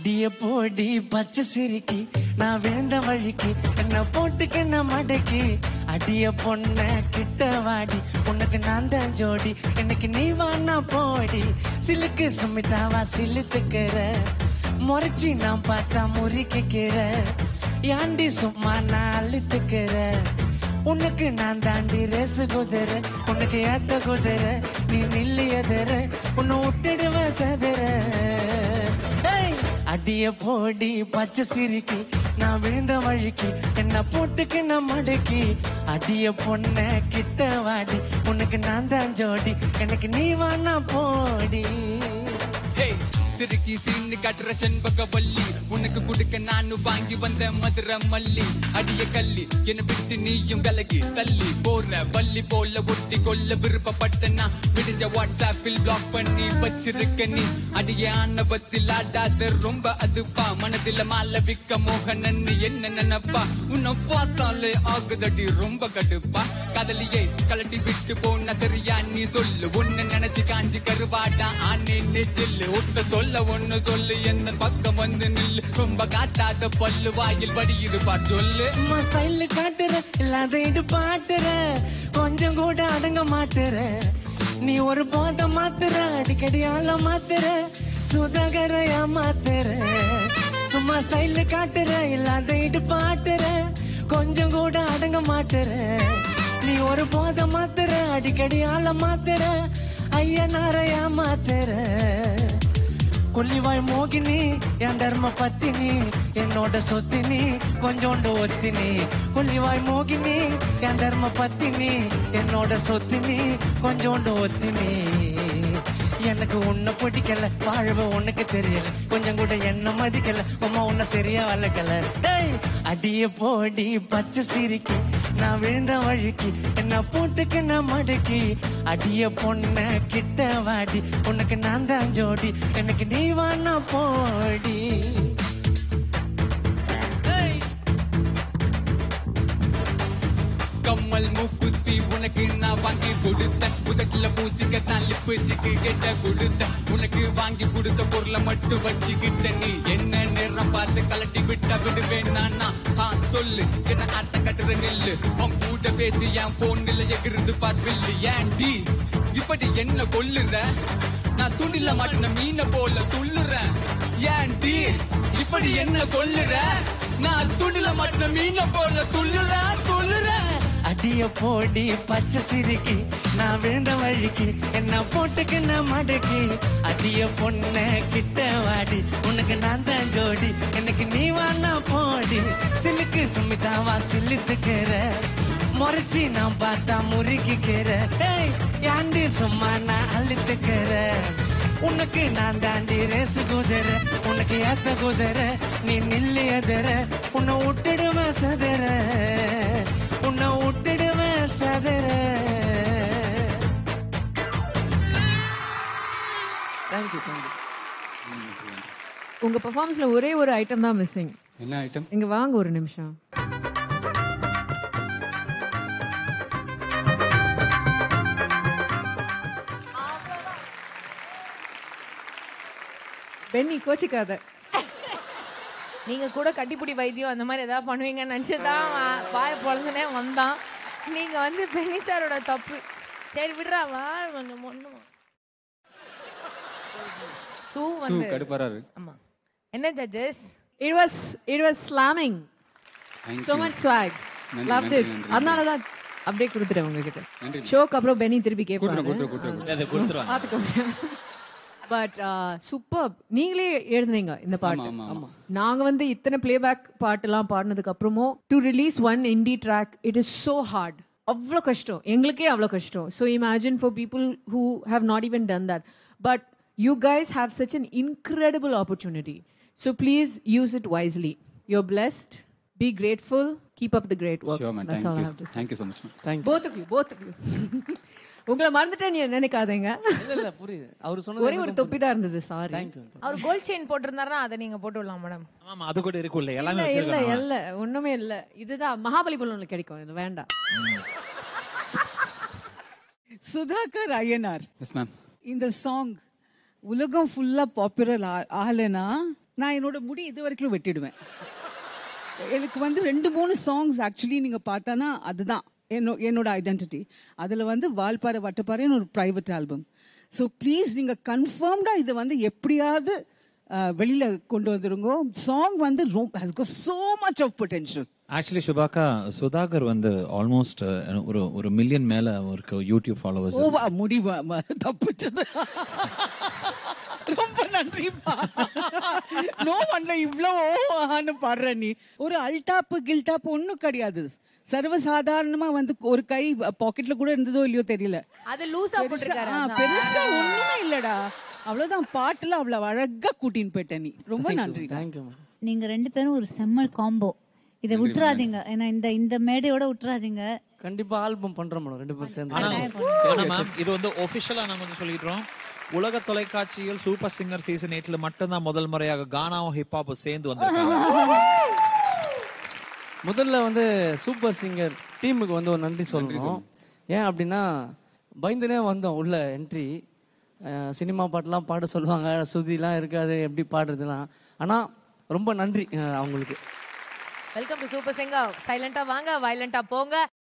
அடிய போடி பச்சை சிரிக்கி நான் விழுந்த வழிக்கு என்ன போட்டுக்கென்ன மடக்கி அடிய பொண்ண கிட்ட வாடி உனக்கு நான் தான் ஜோடி எனக்கு நீ வானா போடி சிலுக்கு சுமிதாவா சிலுத்துக்கிற முறைச்சி நான் பார்த்தா முறிக்கிற யாண்டி சும்மா நான் அழுத்துக்கிற உனக்கு நான் தாண்டி ரேசு குதிரை உனக்கு ஏத்த குதிரை நீ நில்லி எதிர உன்னை விட்டுடுவ சதுர ஏய், அடிய போடி பச்சை சிரிக்கி நான் விழுந்த வழிக்கு என்ன போட்டுக்கு நான் மடக்கி அடிய பொண்ண கிட்ட வாடி உனக்கு நான் தான் ஜோடி எனக்கு நீ வானா போடி ஹேய், சிறுக்கி சீனு கட்டுற செண்பக வள்ளி உனக்கு கொடுக்க நானு வாங்கி வந்த மதுரை மல்லி அடிய கல்லி என்ன விட்டு நீயும் விலகி தள்ளி போற வள்ளி போல ஒட்டி கொள்ள விருப்பப்பட்ட நான் விடிஞ்ச வாட்ஸ்அப்பில் பிளாக் பண்ணி வச்சிருக்க நீ அடிய ஆணவத்தில் ஆடாத ரொம்ப அதுப்பா மனதில மால விக்க மோகனன் என்ன நினைப்பா உன்னை பார்த்தாலே ஆகுதடி ரொம்ப கடுப்பா கதலியே கலட்டி விட்டு போன சரியா நீ சொல்லு உன்னை நினைச்சு காஞ்சி கருவாடா ஆனே நெச்சில்லு ஒட்ட சொல்ல ஒண்ணு சொல்லு எந்த பக்கம் வந்து நில்லு ரொம்ப காட்டாத பல்லு வாயில் வடியுது பார் சொல்லு சும்மா ஸ்டைல் காட்டுற இல்லாத இது பாட்டுற கொஞ்சம் கூட அடங்க மாட்டுற நீ ஒரு போத மாத்துற அடிக்கடி ஆள மாத்துற சுதாகரையா மாத்துற சும்மா ஸ்டைல் காட்டுற இல்லாத இது பாட்டுற கொஞ்சம் கூட அடங்க மாட்டுற நீ ஒரு போத மாத்துற அடிக்கடி ஆள மாத்துற ஐயா நாரையா மாத்துற கொல்லிவாய் மோகினி என் தர்ம பத்தினி என்னோட சொத்தினி கொஞ்சோண்டு ஒத்தினி கொல்லிவாய் மோகினி என் தர்ம பத்தினி என்னோட சொத்தினி கொஞ்சோண்டு ஒத்தினி எனக்கு உன்னை பிடிக்கல வாழ்வு உனக்கு தெரியல கொஞ்சம் கூட என்ன மதிக்கல உமா உன்னை சரியா வளர்க்கல டேய், அடிய போடி பச்சை சிரிக்கி நான் விழுந்த வழிக்கு என்ன போட்டுக்கு நான் மடக்கி அடிய பொண்ண கிட்ட வாடி உனக்கு நான் தான் ஜோடி எனக்கு நீ வானா போடி ஏய். கம்மல் மூக்குத்தி உனக்கு நான் வாங்கி கொடுத்தேன் உதட்டுல பூசிக்க தான் லிப்ஸ்டிக் கேட்ட கொடுத்தேன் உனக்கு வாங்கி கொடுத்த பொருளை மட்டும் வச்சுக்கிட்ட நீ என்ன நேரம் பார்த்து கலட்டி விட்டா விடுவேன் நானா ஆ சொல்லு என்ன ஆட்டம் கட்டுற நில்லு உன் கூட பேசி என் போன்ல எகிருந்து பார்வில்லு ஏன்டி இப்படி என்ன கொல்லுற நான் துண்டில மாட்டின மீனை போல துள்ளுறேன் ஏன்டி இப்படி என்ன கொல்லுற நான் துண்டில மாட்டின மீனை போல துள்ளுறேன் துள்ளுறேன் அடிய போடி பச்சை சிரிக்கி நான் விழுந்த வழிக்கு என்ன போட்டுக்கு நான் மடக்கி அடிய பொண்ண கிட்ட வாடி உனக்கு நான் தான் ஜோடி எனக்கு நீ வானா போடி சிலுக்கு சுமிதாவா சில்லுத்துக்கிற முறைச்சி நான் பார்த்தா முறுக்கிக்கிற ஏய், ஏண்டி சும்மா நான் அழுத்துக்கிற உனக்கு நான் தாண்டி ரேசு குதிரை உனக்கு ஏத்த குதிரை நீ நில்லு எதிர உன்னை விட்டுடுவேன் சதுர உன்னை விட்டுடுவேன் சதுர தேங்க்யூ தேங்க்யூ உங்க பெர்ஃபார்மன்ஸ்ல ஒரே ஒரு ஐட்டம் தான் மிஸ்ஸிங் என்ன ஐட்டம் இங்க வாங்க ஒரு நிமிஷம் பென்னி கோச்சிக்காத நீங்க கூட கட்டிப்புடி வைத்தியம் அந்த மாதிரி ஏதாவது பண்ணுவீங்கன்னு நினைச்சுதான் வாய பொழந்துனே வந்தான் நீங்க வந்து பெனி சாரோட தப்பு சரி விடுறா வா கொஞ்சம் ஒண்ணும் சூ வந்து கடுப்பாரு ஆமா என்ன judges it was it was slamming so much swag நன்றி, loved நன்றி, it நன்றி. அதனால தான் அப்படியே கொடுத்துட்டேன் உங்ககிட்ட நன்றி. ஷோக்கு அப்புறம் பெனி திருப்பி கொடுத்துரு கேட்பாரு கொடுத்துரு கொடுத்துரு பாத்துக்கோங்க பட் சூப்பர் நீங்களே எழுதுனீங்க இந்த பாட்டு ஆமா, ஆமா. ஆமா நாங்க வந்து இத்தனை பிளேபேக் பாட்டுலாம் பாடினதுக்கு அப்புறமும் to release one indie track it is so hard அவ்வளோ கஷ்டம் எங்களுக்கே அவ்வளோ கஷ்டம் so imagine for people who have not even done that but you guys have such an incredible opportunity so please use it wisely you're blessed be grateful keep up the great work sure man That's all I thank you have to say. Thank you so much man Both of you, both of you. உங்களை மறந்துட்டேன் நீ நினைக்காதீங்க இல்ல இல்ல புரியுது அவர் சொன்னது ஒரே ஒரு தொப்பி தான் இருந்தது சாரி தேங்க்யூ அவர் கோல்ட் செயின் போட்டிருந்தாருன்னா அதை நீங்க போட்டு விடலாம் மேடம் ஆமா அது கூட இருக்கும்ல எல்லாமே இல்ல இல்ல வச்சிருக்கோம் இல்ல ஒண்ணுமே இல்ல இதுதான் மகாபலிபுரம்ல கிடைக்கும் இது வேண்டாம் சுதாகர் ஐயனார் எஸ் மேம் இந்த சாங் உலகம் ஃபுல்லா பாப்புலர் ஆகலைன்னா நான் என்னோட முடி இது வரைக்கும் வெட்டிடுவேன் எனக்கு வந்து ரெண்டு மூணு சாங்ஸ் ஆக்சுவலி நீங்கள் பார்த்தானா அதுதான் என்னோ என்னோட ஐடென்டிட்டி அதில் வந்து வால்பாறை வட்டப்பாறைன்னு ஒரு ப்ரைவேட் ஆல்பம் ஸோ ப்ளீஸ் நீங்கள் கன்ஃபார்ம்டாக இதை வந்து எப்படியாவது வெளியில் கொண்டு வந்துருங்க சாங் வந்து ரொம்ப has got so much of potential actually சுபாக்கா சுதாகர் வந்து ஆல்மோஸ்ட் ஒரு ஒரு மில்லியன் மேல அவருக்கு யூடியூப் ஃபாலோவர்ஸ் ஓவா முடி வ- வ- தப்பிச்சது ரொம்ப நன்றிப்பா நோ பண்ண இவ்வளோ ஓஹான்னு பாடுற நீ ஒரு அல்டாப்பு கில்டாப்பு ஒன்றும் கிடையாது சர்வசாதாரணமா வந்து ஒரு கை பாக்கெட்ல கூட இருந்ததோ இல்லையோ தெரியல அது லூசா பெருசா போட்டிருக்காரு ஆ, அதான். பெருசா ஒண்ணுமே இல்லடா அவ்வளவுதான் பாட்டுல அவ்வளவு அழகா கூட்டின்னு போயிட்ட நீ ரொம்ப நன்றி தேங்க்யூ மேம் நீங்க ரெண்டு பேரும் ஒரு செம்மல் காம்போ இதை விட்டுறாதீங்க ஏன்னா இந்த இந்த மேடையோட விட்டுறாதீங்க கண்டிப்பா ஆல்பம் பண்றோம் மேடம் ரெண்டு பேரும் சேர்ந்து ஆனா கட்டாயம் பண்ணுங்க. ஆனா மேம் இது வந்து ஒபிஷியலா நம்ம வந்து சொல்லிடுறோம் உலக தொலைக்காட்சியில் சூப்பர் சிங்கர் சீசன் எயிட்ல மட்டும்தான் முதல் முறையாக கானாவும் ஹிப்ஹாப்பும் சேர்ந்து வந்திருக்காங்க முதல்ல வந்து சூப்பர் சிங்கர் டீமுக்கு வந்து ஒரு நன்றி சொல்லணும் ஏன் அப்படின்னா பயந்துனே வந்தோம் உள்ள என்ட்ரி சினிமா பாட்டெல்லாம் பாட சொல்லுவாங்க சுதிலாம் இருக்காது எப்படி பாடுறதுலாம் ஆனா ரொம்ப நன்றி அஹ், அவங்களுக்கு வெல்கம் டு சூப்பர் சிங்கர் சைலண்டா வாங்க வயலண்டா போங்க